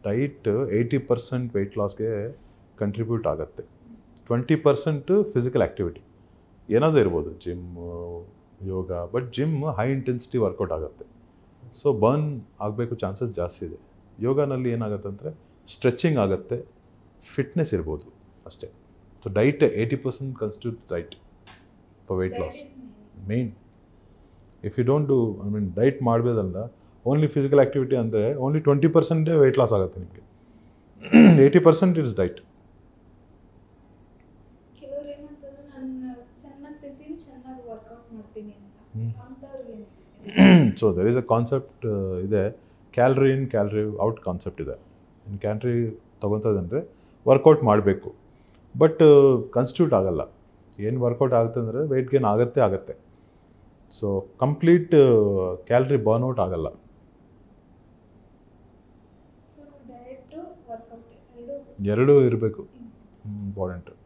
ಡೈಟ್ eighty percent weight ಲಾಸ್ಗೆ contribute ಆಗುತ್ತೆ twenty percent physical activity ಏನಾದರೂ ಇರ್ಬೋದು gym yoga but gym high intensity workout ಆಗುತ್ತೆ ಸೊ ಬರ್ನ್ ಆಗಬೇಕು ಚಾನ್ಸಸ್ ಜಾಸ್ತಿ ಇದೆ ಯೋಗನಲ್ಲಿ ಏನಾಗುತ್ತೆ ಅಂದರೆ ಸ್ಟ್ರೆಚಿಂಗ್ ಆಗುತ್ತೆ ಫಿಟ್ನೆಸ್ ಇರ್ಬೋದು ಅಷ್ಟೇ so diet eighty percent constitutes diet for weight loss main if you don't do I mean diet ಮಾಡಬೇದಲ್ಲ ಓನ್ಲಿ ಫಿಸಿಕಲ್ ಆ್ಯಕ್ಟಿವಿಟಿ ಅಂದರೆ ಓನ್ಲಿ ಟ್ವೆಂಟಿ ಪರ್ಸೆಂಟೇ ವೆಯ್ಟ್ ಲಾಸ್ ಆಗುತ್ತೆ ನಿಮಗೆ ಏಯ್ಟಿ ಪರ್ಸೆಂಟ್ ಇಟ್ಸ್ ಡೈಟ್ ಕೆಲವ್ರು ಏನಂತಂದ್ರೆ ನಾನು ಚೆನ್ನಾಗಿ ತಿಂತೀನಿ ಚೆನ್ನಾಗಿ ವರ್ಕೌಟ್ ಮಾಡ್ತೀನಿ ಅಂತ ಹ್ಮ್. ಅಂಥವ್ರಿಗೆ ಏನು so there is a concept ಇದೆ calorie in calorie out concept ಇದೆ ಇನ್ ಕ್ಯಾಲ್ರಿ ತೊಗೊತದಂದರೆ ವರ್ಕೌಟ್ ಮಾಡಬೇಕು ಬಟ್ ಕನ್ಸ್ಟಿಟ್ಯೂಟ್ ಆಗಲ್ಲ ಏನು ವರ್ಕೌಟ್ ಆಗುತ್ತೆ ಅಂದರೆ ವೆಯ್ಟ್ ಗೇನ್ ಆಗುತ್ತೆ ಆಗುತ್ತೆ ಸೊ ಕಂಪ್ಲೀಟ್ ಕ್ಯಾಲ್ರಿ ಬರ್ನ್ಔಟ್ ಆಗಲ್ಲ ಸೊ ಡಯಟು ವರ್ಕೌಟ್ ಎರಡು ಎರಡೂ ಇರಬೇಕು ಇಂಪಾರ್ಟೆಂಟ್